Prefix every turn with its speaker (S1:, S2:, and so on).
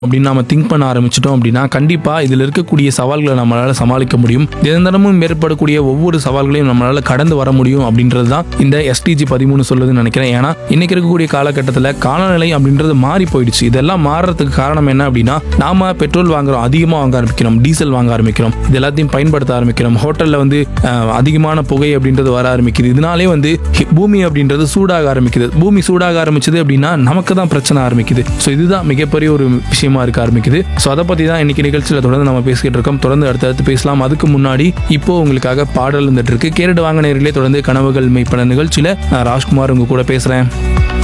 S1: அப்படின்னு நம்ம திங்க் பண்ண ஆரம்பிச்சிட்டோம் அப்படின்னா கண்டிப்பா இதுல இருக்கக்கூடிய சவால்களை நம்மளால சமாளிக்க முடியும் தினந்தனமும் ஏற்படக்கூடிய ஒவ்வொரு சவால்களையும் நம்மளால கடந்து வர முடியும் அப்படின்றது தான் இந்த எஸ்டிஜி பதிமூணு சொல்லுதுன்னு நினைக்கிறேன் ஏன்னா இன்னைக்கு இருக்கக்கூடிய காலகட்டத்தில் காலநிலை அப்படின்றது மாறி போயிடுச்சு இதெல்லாம் மாறுறதுக்கு காரணம் என்ன அப்படின்னா நாம பெட்ரோல் வாங்குறோம் அதிகமாக வாங்க ஆரம்பிக்கிறோம் டீசல் வாங்க ஆரம்பிக்கிறோம் இது எல்லாத்தையும் பயன்படுத்த ஆரம்பிக்கிறோம் ஹோட்டல்ல வந்து அஹ், அதிகமான புகை அப்படின்றது வர ஆரம்பிக்குது இதனாலே வந்து ஹி- பூமி அப்படின்றது சூடாக ஆரம்பிக்குது பூமி சூடாக ஆரம்பிச்சது அப்படின்னா நமக்கு தான் பிரச்சனை ஆரம்பிக்குது ஸோ இதுதான் மிகப்பெரிய ஒரு விஷயமா இருக்க ஆரம்பிக்குது ஸோ அதை பற்றி தான் இன்னைக்கு நிகழ்ச்சியில் தொடர்ந்து நம்ம பேசிக்கிட்டு இருக்கோம் தொடர்ந்து அடுத்தடுத்து பேசலாம் அதுக்கு முன்னாடி இப்போ உங்களுக்காக பாடல் வந்துட்டு இருக்கு கேரட் வாங்க நேரிலே தொடர்ந்து கனவுகள் மெய்ப்பன நிகழ்ச்சியில் நான் ராஜ்குமார் உங்க கூட பேசுகிறேன்